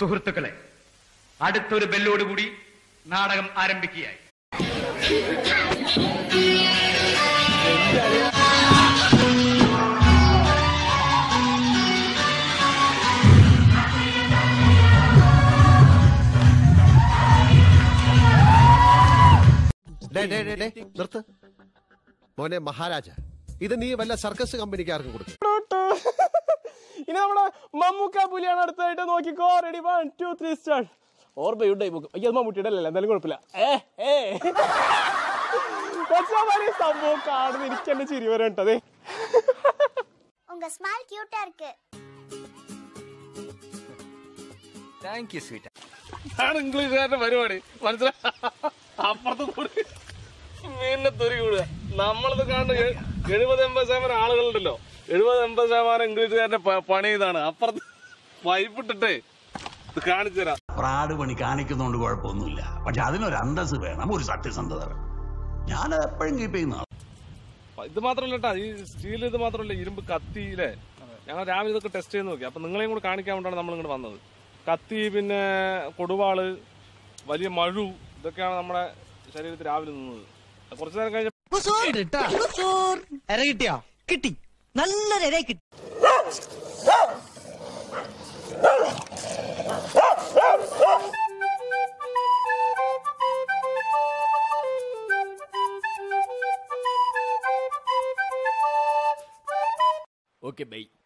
സുഹൃത്തുക്കളെ അടുത്തൊരു ബെല്ലോടുകൂടി നാടകം ആരംഭിക്കുകയായി ഡേ, ഡേ, ഡേ, ഡേ, നിർത്ത് മോനെ മഹാരാജ ഇത് നീ വല്ല സർക്കസ് കമ്പനിക്കാർക്കും കൊടുക്കും ഇനി നമ്മുടെ മമ്മൂക്ക പുലിയാണ് അടുത്തതായിട്ട് നോക്കിക്കോ ready one two three start ഓർമ്മയുണ്ട് ഈ ബുക്ക് അയ്യോ അത് മമ്മൂട്ടിയുടെ അല്ലല്ലോ എന്തായാലും കുഴപ്പമില്ല ഏ ഏ പക്ഷേ അവര് ഈ സംഭവം കാണുന്ന എനിക്ക് എന്നെ ചിരി വരെ അതെ உங்க ஸ்மைல் கியூட்டா இருக்கு ആണ് ഇംഗ്ലീഷുകാരുടെ പരിപാടി മനസ്സിലാ അപ്പുറത്ത് കൂടി മീനിനെ തൊരി കൂടുക നമ്മളിത് കാണുന്ന എ- എഴുപത് എൺപത് ശതമാനം ആളുകളുണ്ടല്ലോ എഴുപത് എൺപത് ശതമാനം ഇംഗ്ലീഷുകാരുടെ പ- പണി ഇതാണ് അപ്പുറത്ത് പൈപ്പ് ഇട്ടിട്ടേ ഇത് കാണിച്ചു തരാം പ്രാട് പണി കാണിക്കുന്നതുകൊണ്ട് കുഴപ്പമൊന്നുമില്ല പക്ഷെ അതിനൊരു അന്തസ് വേണം ഒരു സത്യസന്ധത വേണം ഞാൻ എപ്പോഴും കീപ്പ് ചെയ്യുന്ന ആളാ. ഇത് മാത്രമല്ല കേട്ടോ ഈ സ്റ്റീൽ ഇത് മാത്രമല്ല ഇരുമ്പ് കത്തിയില്ലേ ഞങ്ങൾ രാവിലെ ഇതൊക്കെ ടെസ്റ്റ് ചെയ്ത് നോക്കി അപ്പൊ നിങ്ങളെയും കൂടെ കാണിക്കാൻ വേണ്ടിയാണ് നമ്മൾ ഇങ്ങോട്ട് വന്നത് കത്തി പിന്നെ കൊടുവാള് വലിയ മഴു ഇതൊക്കെയാണ് നമ്മുടെ ശരീരത്തിൽ രാവിലെ നിന്നത് കുറച്ചു നേരം കഴിഞ്ഞ എര കിട്ടിയോ കിട്ടി നല്ലൊരു എര കിട്ടി ഓക്കെ ബൈ